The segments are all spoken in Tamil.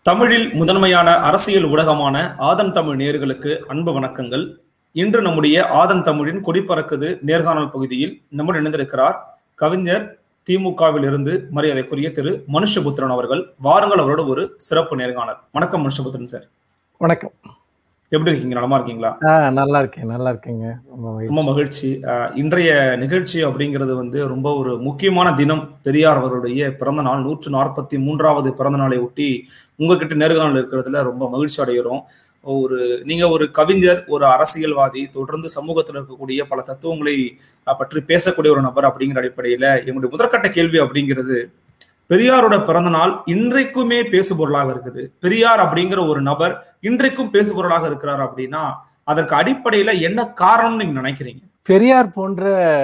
தமிழில் முதன்மையான அரசியல் ஊடகமான ஆதன் தமிழ் நேயர்களுக்கு அன்பு வணக்கங்கள் இன்று நம்முடைய ஆதன் தமிழின் கொடிப்பறக்குது நேர்காணல் பகுதியில் நம்முடன் இணைந்திருக்கிறார் கவிஞர் திமுகவில் இருந்து மரியாதைக்குரிய திரு மனுஷபுத்திரன் அவர்கள் வாருங்கள் அவரோட ஒரு சிறப்பு நேர்காணல் வணக்கம் மனுஷபுத்திரன் சார் வணக்கம் எப்படி இருக்கீங்க நலமா இருக்கீங்களா ஆ நல்லா இருக்கேன் நல்லா இருக்கேங்க ரொம்ப மகிழ்ச்சி. ரொம்ப மகிழ்ச்சி அஹ், இன்றைய நிகழ்ச்சி அப்படிங்கிறது வந்து ரொம்ப ஒரு முக்கியமான தினம் பெரியார் அவருடைய பிறந்த நாள் நூற்று நாற்பத்தி மூன்றாவது பிறந்த நாளை ஒட்டி உங்ககிட்ட நேர்காணல் இருக்கிறதுல ரொம்ப மகிழ்ச்சி அடைகிறோம் ஒரு நீங்க ஒரு கவிஞர் ஒரு அரசியல்வாதி தொடர்ந்து சமூகத்தில் இருக்கக்கூடிய பல தத்துவங்களை அஹ், பற்றி பேசக்கூடிய ஒரு நபர் அப்படிங்கிற அடிப்படையில எங்களுடைய முதற்கட்ட கேள்வி அப்படிங்கிறது பெரியாரோட பிறந்த நாள் இன்றைக்குமே பேசுபொருளாக இருக்குது பெரியார் அப்படிங்கிற ஒரு நபர் இன்றைக்கும் பேசுபொருளாக இருக்கிறார் அப்படின்னா அதற்கு அடிப்படையில என்ன காரணம்னு நீங்க நினைக்கிறீங்க பெரியார் போன்ற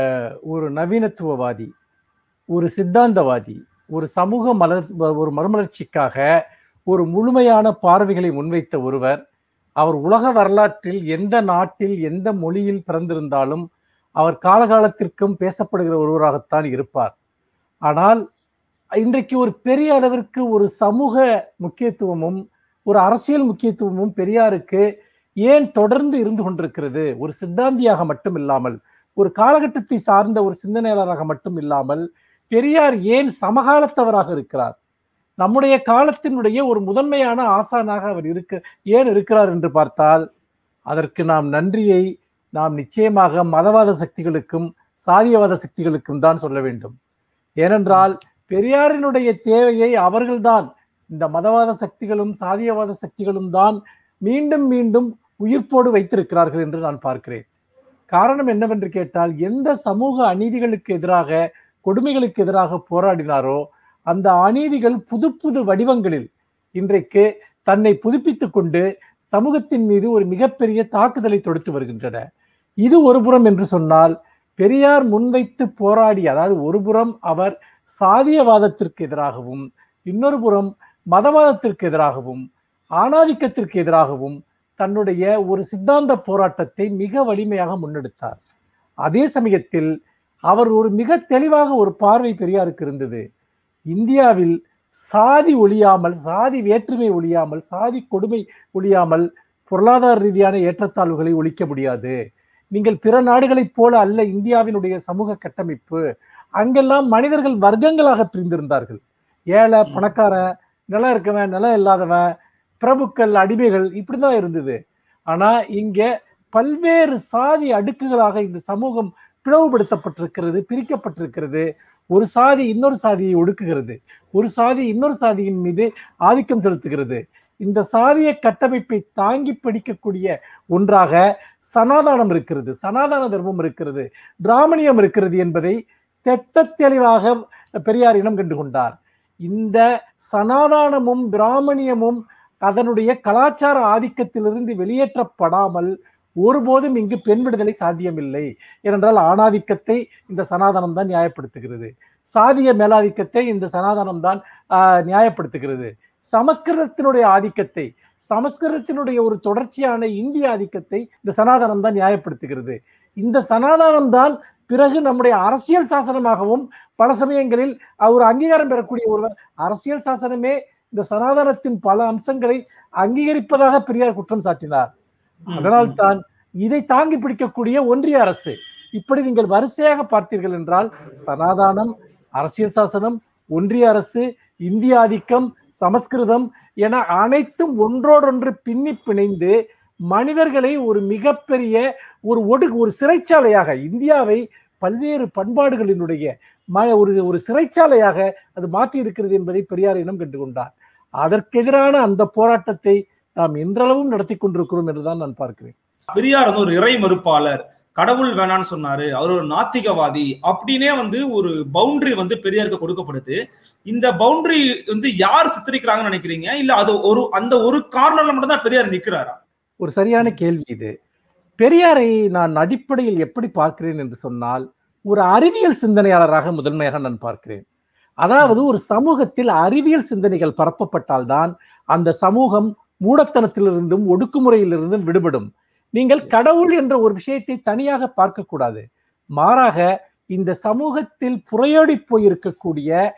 ஒரு நவீனத்துவவாதி ஒரு சித்தாந்தவாதி ஒரு சமூக மலர் ஒரு மறுமலர்ச்சிக்காக ஒரு முழுமையான பார்வைகளை முன்வைத்த ஒருவர் அவர் உலக வரலாற்றில் எந்த நாட்டில் எந்த மொழியில் பிறந்திருந்தாலும் அவர் காலகாலத்திற்கும் பேசப்படுகிற ஒருவராகத்தான் இருப்பார் ஆனால் இன்றைக்கு ஒரு பெரிய அளவிற்கு ஒரு சமூக முக்கியத்துவமும் ஒரு அரசியல் முக்கியத்துவமும் பெரியாருக்கு ஏன் தொடர்ந்து இருந்து கொண்டிருக்கிறது ஒரு சித்தாந்தியாக மட்டும் இல்லாமல் ஒரு காலகட்டத்தை சார்ந்த ஒரு சிந்தனையாளராக மட்டும் இல்லாமல் பெரியார் ஏன் சமகாலத்தவராக இருக்கிறார் நம்முடைய காலத்தினுடைய ஒரு முதன்மையான ஆசானாக அவர் இருக்க ஏன் இருக்கிறார் என்று பார்த்தால் அதற்கு நாம் நன்றியை நாம் நிச்சயமாக மதவாத சக்திகளுக்கும் சாதியவாத சக்திகளுக்கும் தான் சொல்ல வேண்டும் ஏனென்றால் பெரியாரினுடைய தேவையை அவர்கள்தான் இந்த மதவாத சக்திகளும் சாதியவாத சக்திகளும் தான் மீண்டும் மீண்டும் உயிர்ப்போடு வைத்திருக்கிறார்கள் என்று நான் பார்க்கிறேன் காரணம் என்னவென்று கேட்டால் எந்த சமூக அநீதிகளுக்கு எதிராக கொடுமைகளுக்கு எதிராக போராடினாரோ அந்த அநீதிகள் புது புது வடிவங்களில் இன்றைக்கு தன்னை புதுப்பித்துக் கொண்டு சமூகத்தின் மீது ஒரு மிகப்பெரிய தாக்குதலை தொடுத்து வருகின்றன இது ஒரு புறம் என்று சொன்னால் பெரியார் முன்வைத்து போராடி அதாவது ஒரு புறம் அவர் சாதியவாதத்திற்கு எதிராகவும் இன்னொரு புறம் மதவாதத்திற்கு எதிராகவும் ஆணாதிக்கத்திற்கு எதிராகவும் தன்னுடைய ஒரு சித்தாந்த போராட்டத்தை மிக வலிமையாக முன்னெடுத்தார் அதே சமயத்தில் அவர் ஒரு மிக தெளிவாக ஒரு பார்வை பெரியாருக்கு இருந்தது இந்தியாவில் சாதி ஒழியாமல் சாதி வேற்றுமை ஒழியாமல் சாதி கொடுமை ஒழியாமல் பொருளாதார ரீதியான ஏற்றத்தாழ்வுகளை ஒழிக்க முடியாது நீங்கள் பிற நாடுகளைப் போல அல்ல இந்தியாவினுடைய சமூக கட்டமைப்பு அங்கெல்லாம் மனிதர்கள் வர்க்கங்களாக பிரிந்திருந்தார்கள் ஏழை பணக்காரன் நிலம் இருக்கவன் நிலம் இல்லாதவன் பிரபுக்கள் அடிமைகள் இப்படிதான் இருந்தது ஆனா இங்க பல்வேறு சாதி அடுக்குகளாக இந்த சமூகம் பிளவுபடுத்தப்பட்டிருக்கிறது பிரிக்கப்பட்டிருக்கிறது ஒரு சாதி இன்னொரு சாதியை ஒடுக்குகிறது ஒரு சாதி இன்னொரு சாதியின் மீது ஆதிக்கம் செலுத்துகிறது இந்த சாதிய கட்டமைப்பை தாங்கி பிடிக்கக்கூடிய ஒன்றாக சனாதானம் இருக்கிறது சனாதன தர்மம் இருக்கிறது பிராமணியம் இருக்கிறது என்பதை தெட்ட தெளிவாக பெரியார் இனம் கண்டு கொண்டார் இந்த சனாதானமும் பிராமணியமும் அதனுடைய கலாச்சார ஆதிக்கத்திலிருந்து வெளியேற்றப்படாமல் ஒருபோதும் இங்கு பெண் விடுதலை சாத்தியமில்லை ஏனென்றால் ஆணாதிக்கத்தை இந்த சனாதனம் தான் நியாயப்படுத்துகிறது சாதிய மேலாதிக்கத்தை இந்த சனாதனம் தான் ஆஹ், நியாயப்படுத்துகிறது சமஸ்கிருதத்தினுடைய ஆதிக்கத்தை சமஸ்கிருதத்தினுடைய ஒரு தொடர்ச்சியான இந்திய ஆதிக்கத்தை இந்த சனாதனம் தான் நியாயப்படுத்துகிறது இந்த சனாதனம் தான் பிறகு நம்முடைய அரசியல் சாசனமாகவும் பல சமயங்களில் ஒரு அங்கீகாரம் பெறக்கூடிய ஒருவர் அரசியல் சாசனமே இந்த சனாதனத்தின் பல அம்சங்களை அங்கீகரிப்பதாக பெரியார் குற்றம் சாட்டினார் அதனால் தான் இதை தாங்கி பிடிக்கக்கூடிய ஒன்றிய அரசு இப்படி நீங்கள் வரிசையாக பார்த்தீர்கள் என்றால் சனாதானம் அரசியல் சாசனம் ஒன்றிய அரசு இந்திய ஆதிக்கம் சமஸ்கிருதம் என அனைத்தும் ஒன்றோடொன்று பின்னி பிணைந்து மனிதர்களை ஒரு மிகப்பெரிய ஒரு ஒடு ஒரு சிறைச்சாலையாக இந்தியாவை பல்வேறு பண்பாடுகளினுடைய ம- ஒரு ஒரு சிறைச்சாலையாக அது மாற்றி இருக்கிறது என்பதை பெரியார் இனம் கண்டு கொண்டார் அதற்கெதிரான அந்த போராட்டத்தை நாம் இன்றளவும் நடத்தி கொண்டிருக்கிறோம் என்றுதான் நான் பார்க்கிறேன் பெரியார் வந்து ஒரு இறை மறுப்பாளர் கடவுள் வேணான்னு சொன்னாரு அவர் ஒரு நாத்திகவாதி அப்படின்னே வந்து ஒரு பவுண்டரி வந்து பெரியாருக்கு கொடுக்கப்படுது இந்த பவுண்டரி வந்து யார் சித்தரிக்கிறாங்கன்னு நினைக்கிறீங்க இல்ல அது ஒரு அந்த ஒரு காரணம்ல மட்டும் தான் பெரியார் நிக்கிறாரா ஒரு சரியான கேள்வி இது பெரியாரை நான் அடிப்படையில் எப்படி பார்க்கிறேன் என்று சொன்னால் ஒரு அறிவியல் சிந்தனையாளராக முதன்மையாக நான் பார்க்கிறேன் அதாவது ஒரு சமூகத்தில் அறிவியல் சிந்தனைகள் பரப்பப்பட்டால்தான் அந்த சமூகம் மூடத்தனத்திலிருந்தும் ஒடுக்குமுறையிலிருந்தும் விடுபடும் நீங்கள் கடவுள் என்ற ஒரு விஷயத்தை தனியாக பார்க்கக்கூடாது மாறாக இந்த சமூகத்தில் புறையோடி போயிருக்கக்கூடிய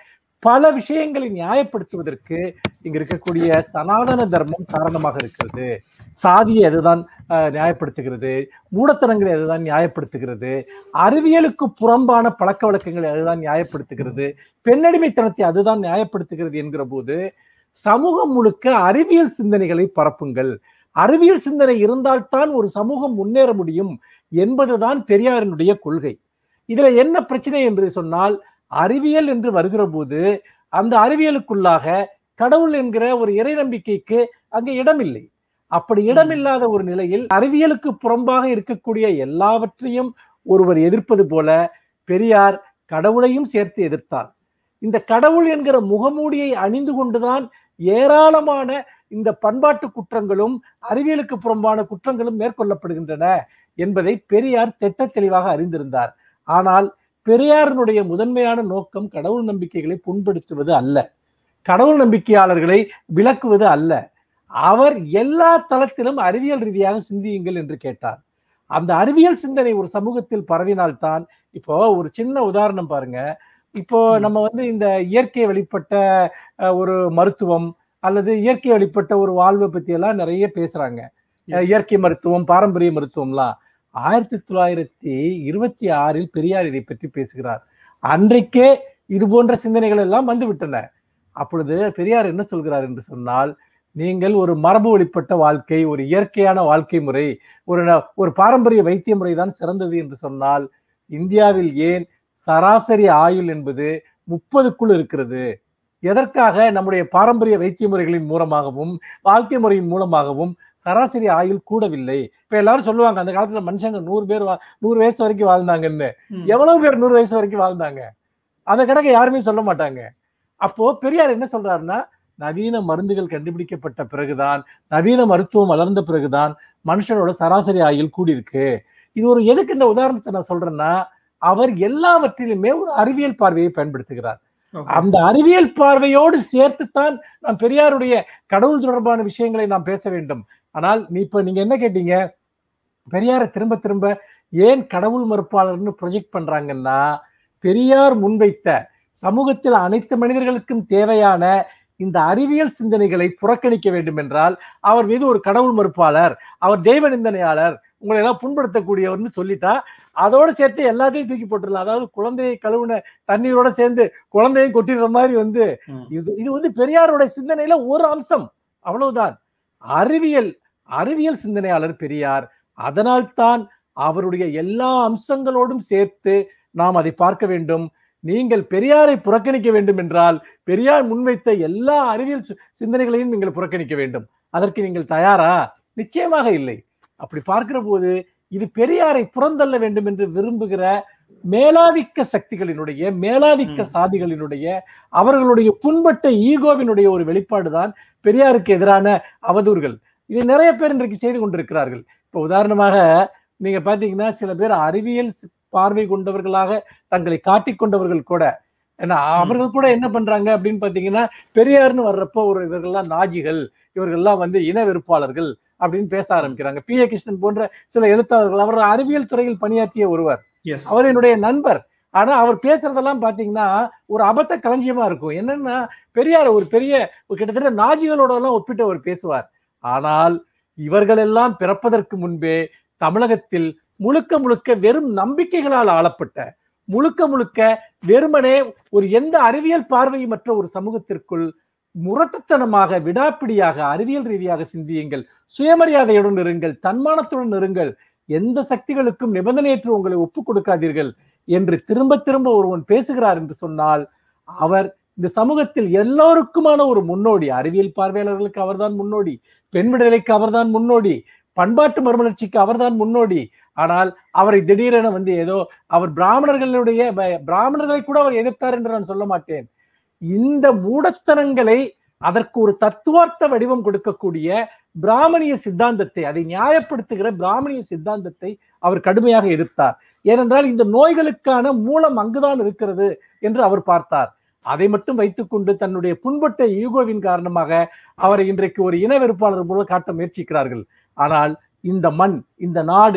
பல விஷயங்களை நியாயப்படுத்துவதற்கு இங்க இருக்கக்கூடிய சனாதன தர்மம் காரணமாக இருக்கிறது சாதியை அதுதான் அஹ், நியாயப்படுத்துகிறது மூடத்தனங்களை அதுதான் நியாயப்படுத்துகிறது அறிவியலுக்கு புறம்பான பழக்க வழக்கங்களை அதுதான் நியாயப்படுத்துகிறது பெண்ணடிமைத்தனத்தை அதுதான் நியாயப்படுத்துகிறது என்கிற போது சமூகம் முழுக்க அறிவியல் சிந்தனைகளை பரப்புங்கள் அறிவியல் சிந்தனை இருந்தால்தான் ஒரு சமூகம் முன்னேற முடியும் என்பதுதான் பெரியாரினுடைய கொள்கை இதுல என்ன பிரச்சனை என்று சொன்னால் அறிவியல் என்று வருகிற போது அந்த அறிவியலுக்குள்ளாக கடவுள் என்கிற ஒரு இறை நம்பிக்கைக்கு அங்கே இடமில்லை அப்படி இடமில்லாத ஒரு நிலையில் அறிவியலுக்கு புறம்பாக இருக்கக்கூடிய எல்லாவற்றையும் ஒருவர் எதிர்ப்பது போல பெரியார் கடவுளையும் சேர்த்து எதிர்த்தார் இந்த கடவுள் என்கிற முகமூடியை அணிந்து கொண்டுதான் ஏராளமான இந்த பண்பாட்டு குற்றங்களும் அறிவியலுக்கு புறம்பான குற்றங்களும் மேற்கொள்ளப்படுகின்றன என்பதை பெரியார் திட்ட தெளிவாக அறிந்திருந்தார் ஆனால் பெரியாரினுடைய முதன்மையான நோக்கம் கடவுள் நம்பிக்கைகளை புண்படுத்துவது அல்ல கடவுள் நம்பிக்கையாளர்களை விளக்குவது அல்ல அவர் எல்லா தளத்திலும் அறிவியல் ரீதியாக சிந்தியுங்கள் என்று கேட்டார் அந்த அறிவியல் சிந்தனை ஒரு சமூகத்தில் பரவினால்தான் இப்போ ஒரு சின்ன உதாரணம் பாருங்க இப்போ ம். நம்ம வந்து இந்த இயற்கை வெளிப்பட்ட அஹ், ஒரு மருத்துவம் அல்லது இயற்கை வெளிப்பட்ட ஒரு வாழ்வை பத்தி எல்லாம் நிறைய பேசுறாங்க அஹ், இயற்கை மருத்துவம் பாரம்பரிய மருத்துவம்லாம் ஆயிரத்தி தொள்ளாயிரத்தி இருபத்தி ஆறில் பெரியார் இதை பற்றி பேசுகிறார் அன்றைக்கே இது போன்ற சிந்தனைகள் எல்லாம் வந்து விட்டன அப்பொழுது பெரியார் என்ன சொல்கிறார் என்று சொன்னால் நீங்கள் ஒரு மரபு வழிப்பட்ட வாழ்க்கை ஒரு இயற்கையான வாழ்க்கை முறை ஒரு ந- ஒரு பாரம்பரிய வைத்திய முறை தான் சிறந்தது என்று சொன்னால் இந்தியாவில் ஏன் சராசரி ஆயுள் என்பது முப்பதுக்குள் இருக்கிறது எதற்காக நம்முடைய பாரம்பரிய வைத்திய முறைகளின் மூலமாகவும் வாழ்க்கை முறையின் மூலமாகவும் சராசரி ஆயுள் கூடவில்லை இப்ப எல்லாரும் சொல்லுவாங்க அந்த காலத்துல மனுஷங்க நூறு பேர் வா- நூறு வயசு வரைக்கும் வாழ்ந்தாங்கன்னு ம். எவ்வளவு பேர் நூறு வயசு வரைக்கும் வாழ்ந்தாங்க அந்த கணக்கை யாருமே சொல்ல மாட்டாங்க அப்போ பெரியார் என்ன சொல்றாருன்னா நவீன மருந்துகள் கண்டுபிடிக்கப்பட்ட பிறகுதான் நவீன மருத்துவம் வளர்ந்த பிறகுதான் மனுஷனோட சராசரி ஆயுள் கூடியிருக்கு இது ஒரு எதுக்கு இந்த உதாரணத்தை நான் சொல்றேன்னா அவர் எல்லாவற்றிலுமே ஒரு அறிவியல் பார்வையை பயன்படுத்துகிறார் Okay. அந்த அறிவியல் பார்வையோடு சேர்த்துத்தான் நாம் பெரியாருடைய கடவுள் தொடர்பான விஷயங்களை நாம் பேச வேண்டும் ஆனால் நீ இப்ப நீங்க என்ன கேட்டீங்க பெரியாரை திரும்ப திரும்ப ஏன் கடவுள் மறுப்பாளர்னு ப்ரொஜெக்ட் பண்றாங்கன்னா பெரியார் முன்வைத்த சமூகத்தில் அனைத்து மனிதர்களுக்கும் தேவையான இந்த அறிவியல் சிந்தனைகளை புறக்கணிக்க வேண்டும் என்றால் அவர் மீது ஒரு கடவுள் மறுப்பாளர் அவர் தெய்வ நிந்தனையாளர் உங்களை எல்லாம் புண்படுத்தக்கூடியவர்னு சொல்லிட்டா அதோட சேர்த்து எல்லாத்தையும் தூக்கி போட்டுடலாம் அதாவது குழந்தையை கழுவுன தண்ணீரோட சேர்ந்து குழந்தையும் கொட்டிடுற மாதிரி வந்து ம். இது இது வந்து பெரியாரோட சிந்தனையில ஒரு அம்சம் அவ்வளவுதான் அறிவியல் அறிவியல் சிந்தனையாளர் பெரியார் அதனால்தான் அவருடைய எல்லா அம்சங்களோடும் சேர்த்து நாம் அதை பார்க்க வேண்டும் நீங்கள் பெரியாரை புறக்கணிக்க வேண்டும் என்றால் பெரியார் முன்வைத்த எல்லா அறிவியல் சி- சிந்தனைகளையும் நீங்கள் புறக்கணிக்க வேண்டும் அதற்கு நீங்கள் தயாரா நிச்சயமாக இல்லை அப்படி பார்க்கிற போது இது பெரியாரை புறந்தள்ள வேண்டும் என்று விரும்புகிற மேலாதிக்க சக்திகளினுடைய மேலாதிக்க ம். சாதிகளினுடைய அவர்களுடைய புண்பட்ட ஈகோவினுடைய ஒரு வெளிப்பாடுதான் பெரியாருக்கு எதிரான அவதூறுகள் இது நிறைய பேர் இன்றைக்கு செய்து கொண்டிருக்கிறார்கள் இப்போ உதாரணமாக நீங்க பாத்தீங்கன்னா சில பேர் அறிவியல் சி- பார்வை கொண்டவர்களாக தங்களை காட்டிக் கொண்டவர்கள் கூட ஏன்னா அவர்கள் கூட என்ன பண்றாங்க அப்படின்னு பாத்தீங்கன்னா பெரியார்னு வர்றப்போ ஒரு இவர்கள்லாம் நாஜிகள் இவர்கள்லாம் வந்து இன வெறுப்பாளர்கள் அப்படின்னு பேச ஆரம்பிக்கிறாங்க பி ஏ கிருஷ்ணன் போன்ற சில எழுத்தாளர்கள் அவர் அறிவியல் துறையில் பணியாற்றிய ஒருவர் Yes. அவர் என்னுடைய நண்பர் ஆனா அவர் பேசுறதெல்லாம் பாத்தீங்கன்னா ஒரு அபத்த களஞ்சியமா இருக்கும் என்னன்னா பெரியார் ஒரு பெரிய ஒரு கிட்டத்தட்ட நாஜிகளோட எல்லாம் ஒப்பிட்டு அவர் பேசுவார் ஆனால் இவர்கள் எல்லாம் பிறப்பதற்கு முன்பே தமிழகத்தில் முழுக்க முழுக்க வெறும் நம்பிக்கைகளால் ஆளப்பட்ட முழுக்க முழுக்க வெறுமனே ஒரு எந்த அறிவியல் பார்வையுமற்ற ஒரு சமூகத்திற்குள் முரட்டுத்தனமாக விடாப்பிடியாக அறிவியல் ரீதியாக சிந்தியுங்கள் சுயமரியாதையுடன் இருங்கள் தன்மானத்துடன் இருங்கள் எந்த சக்திகளுக்கும் நிபந்தனையற்று உங்களை ஒப்புக் கொடுக்காதீர்கள் என்று திரும்ப திரும்ப ஒருவன் பேசுகிறார் என்று சொன்னால் அவர் இந்த சமூகத்தில் எல்லோருக்குமான ஒரு முன்னோடி அறிவியல் பார்வையாளர்களுக்கு அவர்தான் முன்னோடி பெண் விடுதலைக்கு அவர்தான் முன்னோடி பண்பாட்டு மறுமலர்ச்சிக்கு அவர்தான் முன்னோடி ஆனால் அவரை திடீரென வந்து ஏதோ அவர் பிராமணர்களுடைய ப- பிராமணர்களை கூட அவர் எதிர்த்தார் என்று நான் சொல்ல மாட்டேன் இந்த மூடத்தனங்களை அதற்கு ஒரு தத்துவார்த்த வடிவம் கொடுக்கக்கூடிய பிராமணிய சித்தாந்தத்தை அதை நியாயப்படுத்துகிற பிராமணிய சித்தாந்தத்தை அவர் கடுமையாக எதிர்த்தார் ஏனென்றால் இந்த நோய்களுக்கான மூலம் அங்குதான் இருக்கிறது என்று அவர் பார்த்தார் அதை மட்டும் வைத்துக்கொண்டு தன்னுடைய புண்பட்ட ஈகோவின் காரணமாக அவரை இன்றைக்கு ஒரு இன வெறுப்பாளர் போல காட்ட முயற்சிக்கிறார்கள் ஆனால் இந்த மண் இந்த நாடு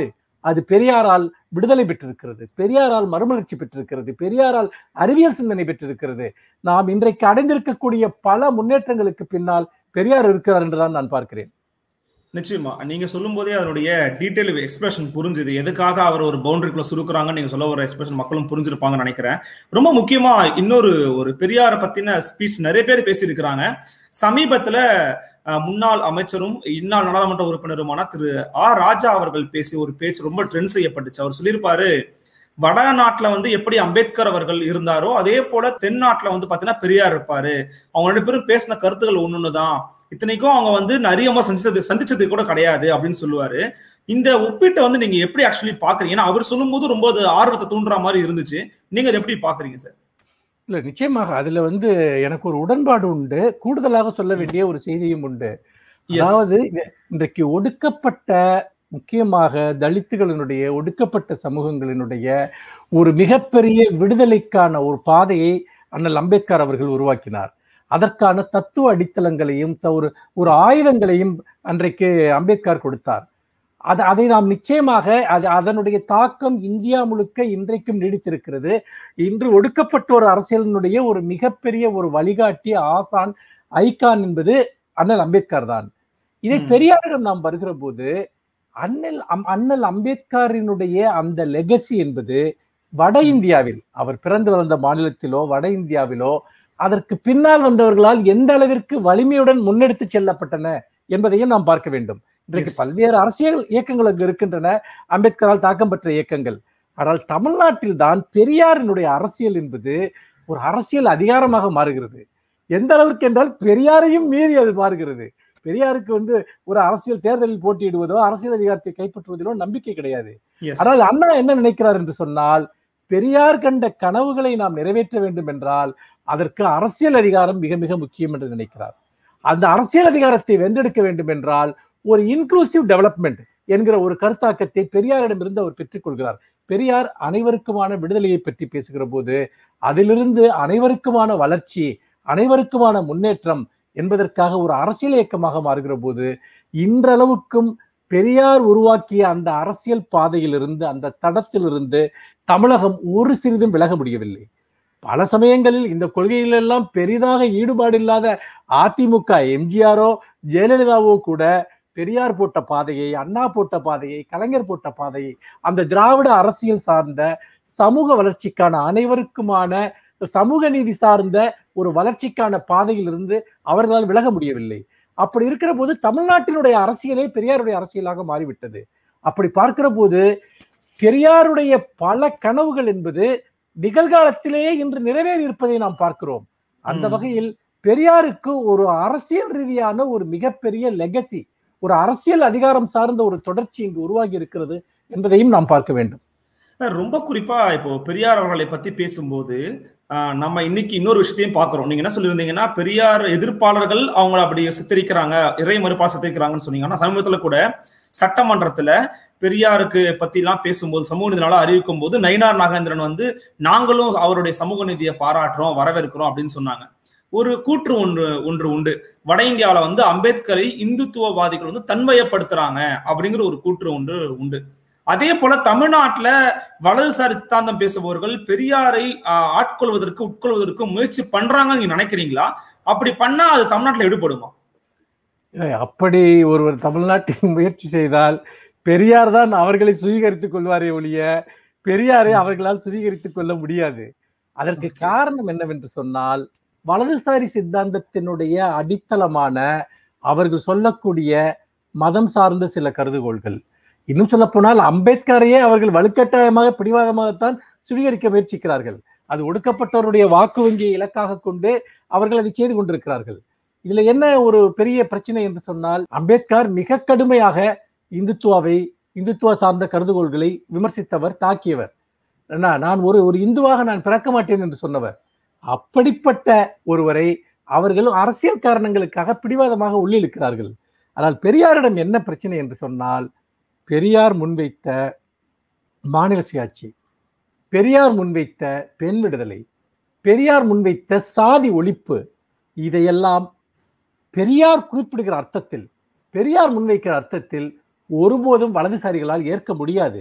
அது பெரியாரால் விடுதலை பெற்றிருக்கிறது பெரியாரால் மறுமலர்ச்சி பெற்றிருக்கிறது பெரியாரால் அறிவியல் சிந்தனை பெற்றிருக்கிறது நாம் இன்றைக்கு அடைந்திருக்கக்கூடிய பல முன்னேற்றங்களுக்கு பின்னால் பெரியார் இருக்கிறார் என்றுதான் நான் பார்க்கிறேன் நிச்சயமா நீங்க சொல்லும் போதே அதனுடைய டீடைல் எக்ஸ்பிரஷன் புரிஞ்சுது எதுக்காக அவர் ஒரு பவுண்டரிக்குள்ள சுருக்குறாங்கன்னு நீங்க சொல்ல ஒரு எக்ஸ்பிரஷன் மக்களும் புரிஞ்சிருப்பாங்கன்னு நினைக்கிறேன் ரொம்ப முக்கியமா இன்னொரு ஒரு பெரியார பத்தின ஸ்பீச் நிறைய பேர் பேசியிருக்கிறாங்க சமீபத்துல முன்னாள் அமைச்சரும் இந்நாள் நாடாளுமன்ற உறுப்பினருமான திரு ஆர் ராஜா அவர்கள் பேசிய ஒரு பேச்சு ரொம்ப ட்ரெண்ட் செய்யப்பட்டுச்சு அவர் சொல்லியிருப்பாரு வடநாட்டுல வந்து எப்படி அம்பேத்கர் அவர்கள் இருந்தாரோ அதே போல தென்னாட்டுல வந்து பாத்தீங்கன்னா பெரியார் இருப்பாரு அவங்க ரெண்டு பேரும் பேசின கருத்துக்கள் ஒண்ணுதான் இத்தனைக்கும் அவங்க வந்து நிறைய சந்திச்சது சந்திச்சது கூட கிடையாது அப்படின்னு சொல்லுவாரு இந்த ஒப்பீட்டை வந்து நீங்க எப்படி ஆக்சுவலி பாக்குறீங்க ஏன்னா அவர் சொல்லும்போது ரொம்ப அது ஆர்வத்தை தூண்டுற மாதிரி இருந்துச்சு நீங்க அதை எப்படி பாக்குறீங்க சார் இல்ல நிச்சயமாக அதுல வந்து எனக்கு ஒரு உடன்பாடு உண்டு கூடுதலாக சொல்ல வேண்டிய ஒரு செய்தியும் உண்டு அதாவது இன்றைக்கு ஒடுக்கப்பட்ட முக்கியமாக தலித்துகளினுடைய ஒடுக்கப்பட்ட சமூகங்களினுடைய ஒரு மிகப்பெரிய விடுதலைக்கான ஒரு பாதையை அண்ணல் அம்பேத்கர் அவர்கள் உருவாக்கினார் அதற்கான தத்துவ அடித்தளங்களையும் ஒரு ஒரு ஆயுதங்களையும் அன்றைக்கு அம்பேத்கர் கொடுத்தார் அது அதை நாம் நிச்சயமாக அது அதனுடைய தாக்கம் இந்தியா முழுக்க இன்றைக்கும் நீடித்திருக்கிறது இன்று ஒடுக்கப்பட்டோர் அரசியலினுடைய ஒரு மிகப்பெரிய ஒரு வழிகாட்டி ஆசான் ஐகான் என்பது அண்ணல் அம்பேத்கர் தான் இதை பெரியாரிடம் நாம் வருகிற போது அண்ணல் அண்ணல் அம்பேத்கரினுடைய அந்த லெகசி என்பது வட இந்தியாவில் அவர் பிறந்து வளர்ந்த மாநிலத்திலோ வட இந்தியாவிலோ அதற்கு பின்னால் வந்தவர்களால் எந்த அளவிற்கு வலிமையுடன் முன்னெடுத்து செல்லப்பட்டன என்பதையும் நாம் பார்க்க வேண்டும் இன்றைக்கு பல்வேறு அரசியல் இயக்கங்கள் அங்கு இருக்கின்றன அம்பேத்கரால் தாக்கம் பெற்ற இயக்கங்கள் ஆனால் தமிழ்நாட்டில் தான் பெரியாரினுடைய அரசியல் என்பது ஒரு அரசியல் அதிகாரமாக மாறுகிறது எந்த அளவிற்கு என்றால் பெரியாரையும் மீறி அது மாறுகிறது பெரியாருக்கு வந்து ஒரு அரசியல் தேர்தலில் போட்டியிடுவதோ அரசியல் அதிகாரத்தை கைப்பற்றுவதிலோ நம்பிக்கை கிடையாது ஆனால் அண்ணா என்ன நினைக்கிறார் என்று சொன்னால் பெரியார் கண்ட கனவுகளை நாம் நிறைவேற்ற வேண்டும் என்றால் அதற்கு அரசியல் அதிகாரம் மிக மிக முக்கியம் என்று நினைக்கிறார் அந்த அரசியல் அதிகாரத்தை வென்றெடுக்க வேண்டும் என்றால் ஒரு இன்க்ளூசிவ் டெவலப்மெண்ட் என்கிற ஒரு கருத்தாக்கத்தை பெரியாரிடமிருந்து அவர் பெற்றுக்கொள்கிறார் பெரியார் அனைவருக்குமான விடுதலையை பற்றி பேசுகிற போது அதிலிருந்து அனைவருக்குமான வளர்ச்சி அனைவருக்குமான முன்னேற்றம் என்பதற்காக ஒரு அரசியல் இயக்கமாக மாறுகிற போது இன்றளவுக்கும் பெரியார் உருவாக்கிய அந்த அரசியல் பாதையிலிருந்து அந்த தடத்திலிருந்து தமிழகம் ஒரு சிறிதும் விலக முடியவில்லை பல சமயங்களில் இந்த கொள்கைகளெல்லாம் பெரிதாக ஈடுபாடு இல்லாத அதிமுக எம்ஜிஆரோ ஜெயலலிதாவோ கூட பெரியார் போட்ட பாதையை அண்ணா போட்ட பாதையை கலைஞர் போட்ட பாதையை அந்த திராவிட அரசியல் சார்ந்த சமூக வளர்ச்சிக்கான அனைவருக்குமான சமூக நீதி சார்ந்த ஒரு வளர்ச்சிக்கான பாதையிலிருந்து அவர்களால் விலக முடியவில்லை அப்படி இருக்கிற போது தமிழ்நாட்டினுடைய அரசியலே பெரியாருடைய அரசியலாக மாறிவிட்டது அப்படி பார்க்கிற போது பெரியாருடைய பல கனவுகள் என்பது நிகழ்காலத்திலேயே இன்று நிறைவேறி இருப்பதை நாம் பார்க்கிறோம் அந்த வகையில் பெரியாருக்கு ஒரு அரசியல் ரீதியான ஒரு மிகப்பெரிய லெகசி ஒரு அரசியல் அதிகாரம் சார்ந்த ஒரு தொடர்ச்சி இங்கு உருவாகி இருக்கிறது என்பதையும் நாம் பார்க்க வேண்டும் ரொம்ப குறிப்பா இப்போ பெரியார் அவர்களை பத்தி பேசும்போது நம்ம இன்னைக்கு இன்னொரு விஷயத்தையும் பாக்குறோம் நீங்க என்ன சொல்லியிருந்தீங்கன்னா பெரியார் எதிர்ப்பாளர்கள் அவங்க அப்படி சித்தரிக்கிறாங்க இறை மறுப்பா சித்தரிக்கிறாங்கன்னு சொன்னீங்க ஆனா சமீபத்துல கூட சட்டமன்றத்துல பெரியாருக்கு பத்தி எல்லாம் பேசும்போது சமூக நீதி நாளா அறிவிக்கும் போது நயினார் நாகேந்திரன் வந்து நாங்களும் அவருடைய சமூக நீதியை பாராட்டுறோம் வரவேற்கிறோம் அப்படின்னு சொன்னாங்க ஒரு கூற்று ஒன்று ஒன்று உண்டு வட இந்தியாவில வந்து அம்பேத்கரை இந்துத்துவவாதிகள் வந்து தன்மையப்படுத்துறாங்க அப்படிங்கிற ஒரு கூற்று ஒன்று உண்டு அதே போல தமிழ்நாட்டுல வலதுசாரி சித்தாந்தம் பேசுபவர்கள் பெரியாரை ஆட்கொள்வதற்கு உட்கொள்வதற்கு முயற்சி பண்றாங்க நீங்க நினைக்கிறீங்களா அப்படி பண்ணா அது தமிழ்நாட்டுல எடுபடுமா அப்படி ஒருவர் தமிழ்நாட்டில் முயற்சி செய்தால் பெரியார் தான் அவர்களை சுவீகரித்துக் கொள்வாரே ஒழிய பெரியாரை அவர்களால் சுவீகரித்துக் கொள்ள முடியாது அதற்கு காரணம் என்னவென்று சொன்னால் வலதுசாரி சித்தாந்தத்தினுடைய அடித்தளமான அவர்கள் சொல்லக்கூடிய மதம் சார்ந்த சில கருதுகோள்கள் இன்னும் சொல்ல போனால் அம்பேத்கரையே அவர்கள் வலுக்கட்டாயமாக பிடிவாதமாகத்தான் சுவீகரிக்க முயற்சிக்கிறார்கள் அது ஒடுக்கப்பட்டவருடைய வாக்கு வங்கியை இலக்காக கொண்டு அவர்கள் அதை செய்து கொண்டிருக்கிறார்கள் இதுல என்ன ஒரு பெரிய பிரச்சனை என்று சொன்னால் அம்பேத்கர் மிக கடுமையாக இந்துத்துவாவை இந்துத்துவ சார்ந்த கருதுகோள்களை விமர்சித்தவர் தாக்கியவர் நான் ஒரு ஒரு இந்துவாக நான் பிறக்க மாட்டேன் என்று சொன்னவர் அப்படிப்பட்ட ஒருவரை அவர்கள் அரசியல் காரணங்களுக்காக பிடிவாதமாக உள்ளிழுக்கிறார்கள் ஆனால் பெரியாரிடம் என்ன பிரச்சனை என்று சொன்னால் பெரியார் முன்வைத்த மாநில சுயாட்சி பெரியார் முன்வைத்த பெண் விடுதலை பெரியார் முன்வைத்த சாதி ஒழிப்பு இதையெல்லாம் பெரியார் குறிப்பிடுகிற அர்த்தத்தில் பெரியார் முன்வைக்கிற அர்த்தத்தில் ஒருபோதும் வலதுசாரிகளால் ஏற்க முடியாது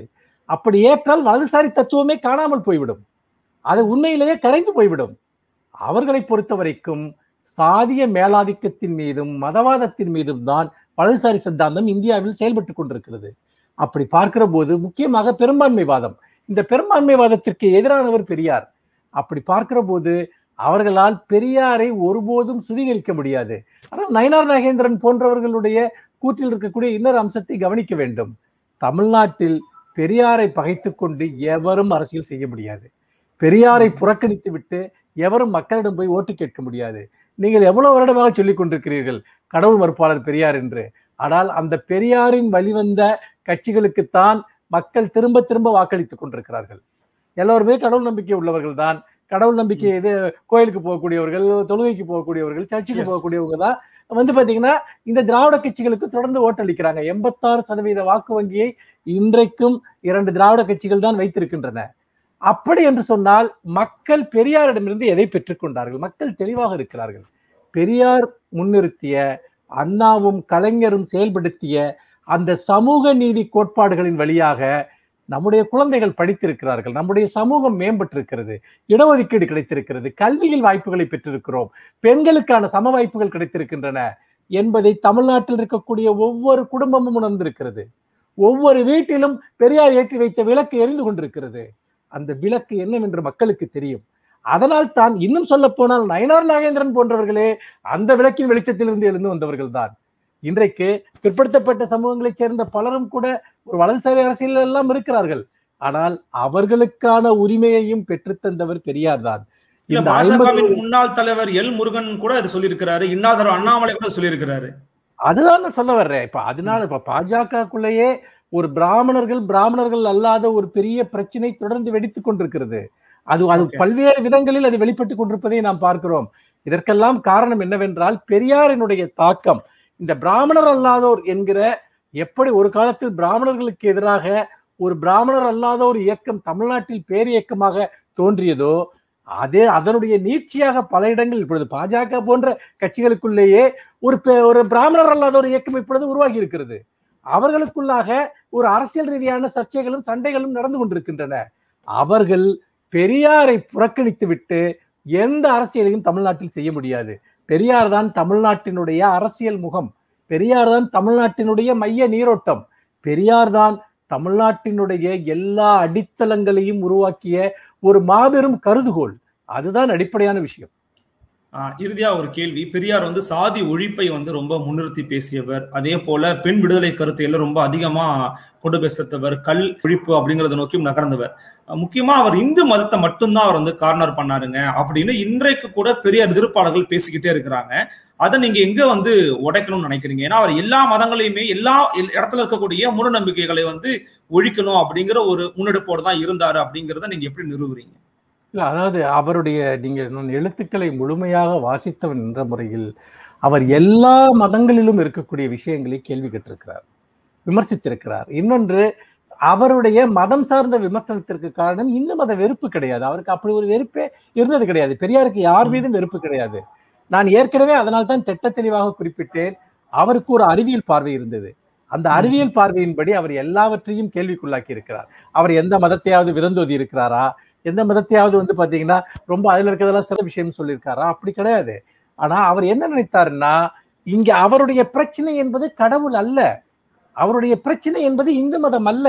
அப்படி ஏற்றால் வலதுசாரி தத்துவமே காணாமல் போய்விடும் அது உண்மையிலேயே கரைந்து போய்விடும் அவர்களை பொறுத்த வரைக்கும் சாதிய மேலாதிக்கத்தின் மீதும் மதவாதத்தின் மீதும் தான் வலதுசாரி சித்தாந்தம் இந்தியாவில் செயல்பட்டு கொண்டிருக்கிறது அப்படி பார்க்கிற போது முக்கியமாக பெரும்பான்மைவாதம் இந்த பெரும்பான்மைவாதத்திற்கு எதிரானவர் பெரியார் அப்படி பார்க்கிற போது அவர்களால் பெரியாரை ஒருபோதும் சுவீகரிக்க முடியாது ஆனால் நயனார் நாகேந்திரன் போன்றவர்களுடைய கூற்றில் இருக்கக்கூடிய இன்னொரு அம்சத்தை கவனிக்க வேண்டும் தமிழ்நாட்டில் பெரியாரை பகைத்து கொண்டு எவரும் அரசியல் செய்ய முடியாது பெரியாரை புறக்கணித்து விட்டு எவரும் மக்களிடம் போய் ஓட்டு கேட்க முடியாது நீங்கள் எவ்வளவு வருடமாக சொல்லிக் கொண்டிருக்கிறீர்கள் கடவுள் மறுப்பாளர் பெரியார் என்று ஆனால் அந்த பெரியாரின் வழிவந்த கட்சிகளுக்குத்தான் மக்கள் திரும்ப திரும்ப வாக்களித்துக் கொண்டிருக்கிறார்கள் எல்லோருமே கடவுள் நம்பிக்கை உள்ளவர்கள் தான் கடவுள் நம்பிக்கை இது கோயிலுக்கு போகக்கூடியவர்கள் தொழுகைக்கு போகக்கூடியவர்கள் சர்ச்சுக்கு Yes. போகக்கூடியவங்க தான் வந்து பாத்தீங்கன்னா இந்த திராவிட கட்சிகளுக்கு தொடர்ந்து ஓட்டளிக்கிறாங்க எண்பத்தாறு சதவீத வாக்கு வங்கியை இன்றைக்கும் இரண்டு திராவிட கட்சிகள் தான் வைத்திருக்கின்றன அப்படி என்று சொன்னால் மக்கள் பெரியாரிடமிருந்து எதை பெற்றுக்கொண்டார்கள் மக்கள் தெளிவாக இருக்கிறார்கள் பெரியார் முன்னிறுத்திய அண்ணாவும் கலைஞரும் செயல்படுத்திய அந்த சமூக நீதி கோட்பாடுகளின் வழியாக நம்முடைய குழந்தைகள் படித்திருக்கிறார்கள் நம்முடைய சமூகம் மேம்பட்டிருக்கிறது இடஒதுக்கீடு கிடைத்திருக்கிறது கல்வியில் வாய்ப்புகளை பெற்றிருக்கிறோம் பெண்களுக்கான சம வாய்ப்புகள் கிடைத்திருக்கின்றன என்பதை தமிழ்நாட்டில் இருக்கக்கூடிய ஒவ்வொரு குடும்பமும் உணர்ந்திருக்கிறது ஒவ்வொரு வீட்டிலும் பெரியார் ஏற்றி வைத்த விளக்கு எரிந்து கொண்டிருக்கிறது அந்த விளக்கு என்னவென்று மக்களுக்கு தெரியும் அதனால் தான் இன்னும் சொல்ல போனால் நயனார் நாகேந்திரன் போன்றவர்களே அந்த விளக்கின் வெளிச்சத்திலிருந்து எழுந்து வந்தவர்கள் தான் இன்றைக்கு பிற்படுத்தப்பட்ட சமூகங்களைச் சேர்ந்த பலரும் கூட ஒரு வலதுசாரி அரசியல் எல்லாம் இருக்கிறார்கள் ஆனால் அவர்களுக்கான உரிமையையும் பெற்றுத்தந்தவர் பெரியார் தான் இல்ல இந்த பாஜகவின் 50 முன்னாள் தலைவர் எல் முருகன் கூட இது சொல்லியிருக்கிறாரு இன்னாதர் அண்ணாமலை கூட சொல்லியிருக்கிறாரு அதுதான் நான் சொல்ல வர்றேன் இப்ப அதனால இப்ப பாஜகக்குள்ளேயே ஒரு பிராமணர்கள் பிராமணர்கள் அல்லாத ஒரு பெரிய பிரச்சனை தொடர்ந்து வெடித்துக் கொண்டிருக்கிறது அது அது Okay. பல்வேறு விதங்களில் அது வெளிப்பட்டுக் கொண்டிருப்பதை நாம் பார்க்கிறோம் இதற்கெல்லாம் காரணம் என்னவென்றால் பெரியாரினுடைய தாக்கம் இந்த பிராமணர் அல்லாதோர் என்கிற எப்படி ஒரு காலத்தில் பிராமணர்களுக்கு எதிராக ஒரு பிராமணர் அல்லாத ஒரு இயக்கம் தமிழ்நாட்டில் பேர் இயக்கமாக தோன்றியதோ அதே அதனுடைய நீட்சியாக பல இடங்கள் இப்பொழுது பாஜக போன்ற கட்சிகளுக்குள்ளேயே ஒரு பெ- ஒரு பிராமணர் அல்லாத ஒரு இயக்கம் இப்பொழுது உருவாகி இருக்கிறது அவர்களுக்குள்ளாக ஒரு அரசியல் ரீதியான சர்ச்சைகளும் சண்டைகளும் நடந்து கொண்டிருக்கின்றன அவர்கள் பெரியாரை புறக்கணித்து விட்டு எந்த அரசியலையும் தமிழ்நாட்டில் செய்ய முடியாது பெரியார் தான் தமிழ்நாட்டினுடைய அரசியல் முகம் பெரியார் தான் தமிழ்நாட்டினுடைய மைய நீரோட்டம் பெரியார் தான் தமிழ்நாட்டினுடைய எல்லா அடித்தளங்களையும் உருவாக்கிய ஒரு மாபெரும் கருதுகோள் அதுதான் அடிப்படையான விஷயம் ஆஹ் இறுதியா ஒரு கேள்வி பெரியார் வந்து சாதி ஒழிப்பை வந்து ரொம்ப முன்னிறுத்தி பேசியவர் அதே போல பெண் விடுதலை கருத்தையில ரொம்ப அதிகமா கொண்டு பேசத்தவர் கல் ஒழிப்பு அப்படிங்கறத நோக்கியும் நகர்ந்தவர் அஹ் முக்கியமா அவர் இந்து மதத்தை மட்டும்தான் அவர் வந்து கார்னர் பண்ணாருங்க அப்படின்னு இன்றைக்கு கூட பெரியார் எதிர்ப்பாளர்கள் பேசிக்கிட்டே இருக்கிறாங்க அதை நீங்க எங்க வந்து உடைக்கணும்னு நினைக்கிறீங்க ஏன்னா அவர் எல்லா மதங்களையுமே எல்லா எல்- இடத்துல இருக்கக்கூடிய மூட நம்பிக்கைகளை வந்து ஒழிக்கணும் அப்படிங்கிற ஒரு முன்னெடுப்போடு தான் இருந்தாரு அப்படிங்கறத நீங்க எப்படி நிறுவுறீங்க இல்ல அதாவது அவருடைய நீங்க நான் எழுத்துக்களை முழுமையாக வாசித்தவன் என்ற முறையில் அவர் எல்லா மதங்களிலும் இருக்கக்கூடிய விஷயங்களை கேள்வி கேட்டிருக்கிறார் விமர்சித்திருக்கிறார் இன்னொன்று அவருடைய மதம் சார்ந்த விமர்சனத்திற்கு காரணம் இந்து மத வெறுப்பு கிடையாது அவருக்கு அப்படி ஒரு வெறுப்பே இருந்தது கிடையாது பெரியாருக்கு யார் மீதும் வெறுப்பு கிடையாது நான் ஏற்கனவே அதனால் தான் திட்ட தெளிவாக குறிப்பிட்டேன் அவருக்கு ஒரு அறிவியல் பார்வை இருந்தது அந்த அறிவியல் பார்வையின்படி அவர் எல்லாவற்றையும் கேள்விக்குள்ளாக்கி இருக்கிறார் அவர் எந்த மதத்தையாவது விரந்தோதி இருக்கிறாரா எந்த மதத்தையாவது வந்து பாத்தீங்கன்னா ரொம்ப அதுல இருக்கிறதெல்லாம் சில விஷயம் சொல்லியிருக்காரா அப்படி கிடையாது ஆனா அவர் என்ன நினைத்தாருன்னா இங்க அவருடைய பிரச்சனை என்பது கடவுள் அல்ல அவருடைய பிரச்சனை என்பது இந்து மதம் அல்ல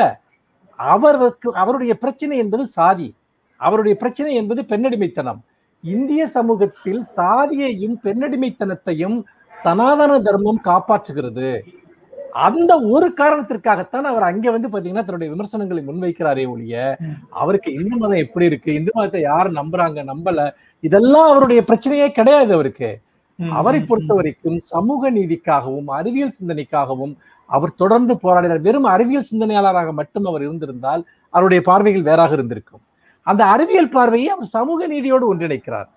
அவருக்கு அவருடைய பிரச்சனை என்பது சாதி அவருடைய பிரச்சனை என்பது பெண்ணடிமைத்தனம் இந்திய சமூகத்தில் சாதியையும் பெண்ணடிமைத்தனத்தையும் சனாதன தர்மம் காப்பாற்றுகிறது அந்த ஒரு காரணத்திற்காகத்தான் அவர் அங்க வந்து பாத்தீங்கன்னா தன்னுடைய விமர்சனங்களை முன்வைக்கிறாரே ஒழிய அவருக்கு இந்து மதம் எப்படி இருக்கு இந்து மதத்தை யார் நம்புறாங்க நம்பல இதெல்லாம் அவருடைய பிரச்சனையே கிடையாது அவருக்கு அவரை பொறுத்த வரைக்கும் சமூக நீதிக்காகவும் அறிவியல் சிந்தனைக்காகவும் அவர் தொடர்ந்து போராடினார் வெறும் அறிவியல் சிந்தனையாளராக மட்டும் அவர் இருந்திருந்தால் அவருடைய பார்வைகள் வேறாக இருந்திருக்கும் அந்த அறிவியல் பார்வையை அவர் சமூக நீதியோடு ஒன்றிணைக்கிறார்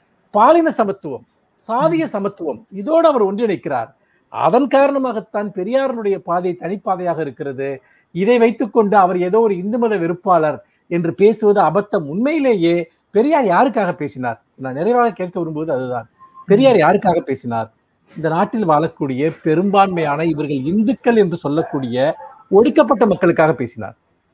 பாலின சமத்துவம் சாதிய சமத்துவம் இதோடு அவர் ஒன்றிணைக்கிறார் அதன் காரணமாகத்தான் பெரியாருடைய பாதை தனிப்பாதையாக இருக்கிறது இதை வைத்துக்கொண்டு அவர் ஏதோ ஒரு இந்து மத வெறுப்பாளர் என்று பேசுவது அபத்தம் உண்மையிலேயே பெரியார் யாருக்காக பேசினார் நான் நிறைவாக கேட்க விரும்புவது அதுதான் பெரியார் யாருக்காக பேசினார் இந்த நாட்டில் வாழக்கூடிய பெரும்பான்மையான இவர்கள் இந்துக்கள் என்று சொல்லக்கூடிய ஒடுக்கப்பட்ட மக்களுக்காக பேசினார்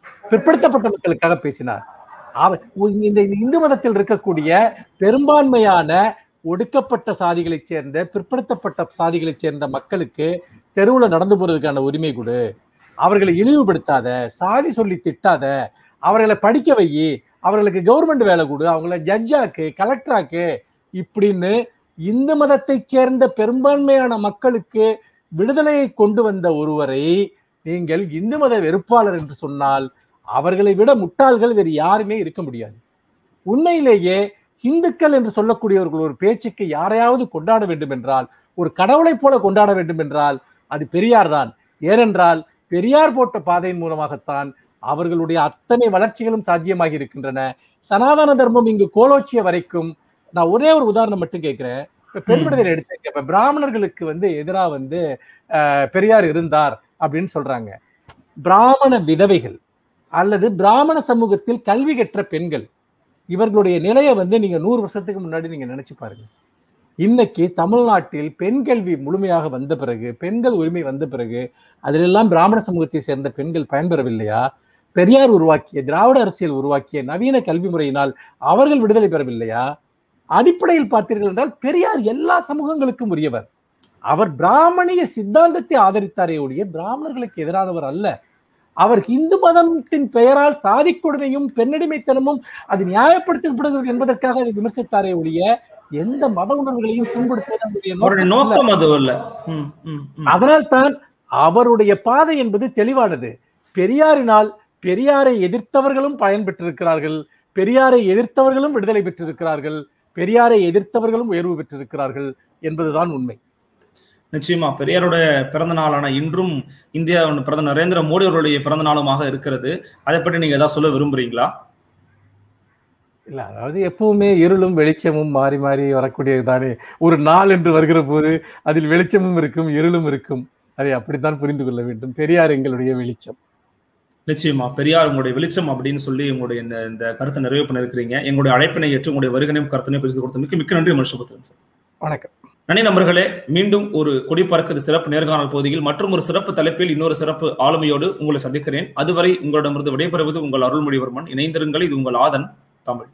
பிற்படுத்தப்பட்ட மக்களுக்காக பேசினார் அவர் இந்த இந்து மதத்தில் இருக்கக்கூடிய பெரும்பான்மையான ஒடுக்கப்பட்ட சாதிகளைச் சேர்ந்த பிற்படுத்தப்பட்ட சாதிகளைச் சேர்ந்த மக்களுக்கு தெருவுல நடந்து போறதுக்கான உரிமை கொடு அவர்களை இழிவுபடுத்தாத சாதி சொல்லி திட்டாத அவர்களை படிக்க வை அவர்களுக்கு கவர்மெண்ட் வேலை கொடு அவங்கள ஜட்ஜாக்கு கலெக்டராக்கு இப்படின்னு இந்து மதத்தைச் சேர்ந்த பெரும்பான்மையான மக்களுக்கு விடுதலையை கொண்டு வந்த ஒருவரை நீங்கள் இந்து மத வெறுப்பாளர் என்று சொன்னால் அவர்களை விட முட்டாள்கள் வேறு யாருமே இருக்க முடியாது உண்மையிலேயே இந்துக்கள் என்று சொல்லக்கூடியவர்கள் ஒரு பேச்சுக்கு யாரையாவது கொண்டாட வேண்டும் என்றால் ஒரு கடவுளை போல கொண்டாட வேண்டும் என்றால் அது பெரியார் தான் ஏனென்றால் பெரியார் போட்ட பாதையின் மூலமாகத்தான் அவர்களுடைய அத்தனை வளர்ச்சிகளும் சாத்தியமாகி இருக்கின்றன சனாதன தர்மம் இங்கு கோலோச்சிய வரைக்கும் நான் ஒரே ஒரு உதாரணம் மட்டும் கேட்கிறேன் இப்ப பெருமிடத்தில் எடுத்து இப்ப பிராமணர்களுக்கு வந்து எதிராக வந்து பெரியார் இருந்தார் அப்படின்னு சொல்றாங்க பிராமண விதவைகள் அல்லது பிராமண சமூகத்தில் கல்வி கற்ற பெண்கள் இவர்களுடைய நிலையை வந்து நீங்க நூறு வருஷத்துக்கு முன்னாடி நீங்க நினைச்சு பாருங்க இன்னைக்கு தமிழ்நாட்டில் பெண் கல்வி முழுமையாக வந்த பிறகு பெண்கள் உரிமை வந்த பிறகு அதிலெல்லாம் பிராமண சமூகத்தை சேர்ந்த பெண்கள் பயன்பெறவில்லையா பெரியார் உருவாக்கிய திராவிட அரசியல் உருவாக்கிய நவீன கல்வி முறையினால் அவர்கள் விடுதலை பெறவில்லையா அடிப்படையில் பார்த்தீர்கள் என்றால் பெரியார் எல்லா சமூகங்களுக்கும் உரியவர் அவர் பிராமணிய சித்தாந்தத்தை ஆதரித்தாரே ஒழிய பிராமணர்களுக்கு எதிரானவர் அல்ல அவர் இந்து மதத்தின் பெயரால் சாதி கொடுமையும் பெண்ணடிமைத்தனமும் அது நியாயப்படுத்தப்படுகிறது என்பதற்காக அதை விமர்சித்தாரே ஒழிய எந்த மத உணர்வுகளையும் புண்படுத்துவது நோக்கம் அது அல்ல அதனால் தான் அவருடைய பாதை என்பது தெளிவானது பெரியாரினால் பெரியாரை எதிர்த்தவர்களும் பயன் பெற்றிருக்கிறார்கள் பெரியாரை எதிர்த்தவர்களும் விடுதலை பெற்றிருக்கிறார்கள் பெரியாரை எதிர்த்தவர்களும் உயர்வு பெற்றிருக்கிறார்கள் என்பதுதான் உண்மை நிச்சயமா பெரியாரோட பிறந்த நாளான இன்றும் இந்தியா பிரதமர் நரேந்திர மோடி அவருடைய பிறந்த நாளுமாக இருக்கிறது அதை பற்றி நீங்க ஏதாவது சொல்ல விரும்புறீங்களா இல்ல அதாவது எப்பவுமே இருளும் வெளிச்சமும் மாறி மாறி வரக்கூடியது தானே ஒரு நாள் என்று வருகிற போது அதில் வெளிச்சமும் இருக்கும் இருளும் இருக்கும் அதை அப்படித்தான் புரிந்து கொள்ள வேண்டும் பெரியார் எங்களுடைய வெளிச்சம் நிச்சயமா பெரியார் உங்களுடைய வெளிச்சம் அப்படின்னு சொல்லி உங்களுடைய இந்த இந்த கருத்தை நிறைவு பண்ணிருக்கிறீங்க எங்களுடைய அழைப்பினை ஏற்று உங்களுடைய வருகனையும் கருத்தினையும் பேசி கொடுத்து மிக்க மிக்க நன்றி மனுஷபுத்திரன் சார் வணக்கம் நன்றி நண்பர்களே மீண்டும் ஒரு கொடி பறக்குது சிறப்பு நேர்காணல் பகுதியில் மற்றும் ஒரு சிறப்பு தலைப்பில் இன்னொரு சிறப்பு ஆளுமையோடு உங்களை சந்திக்கிறேன் அதுவரை உங்களிடமிருந்து விடைபெறுவது உங்கள் அருள்மொழிவர்மன் இணைந்திருங்கள் இது உங்கள் ஆதன் தமிழ்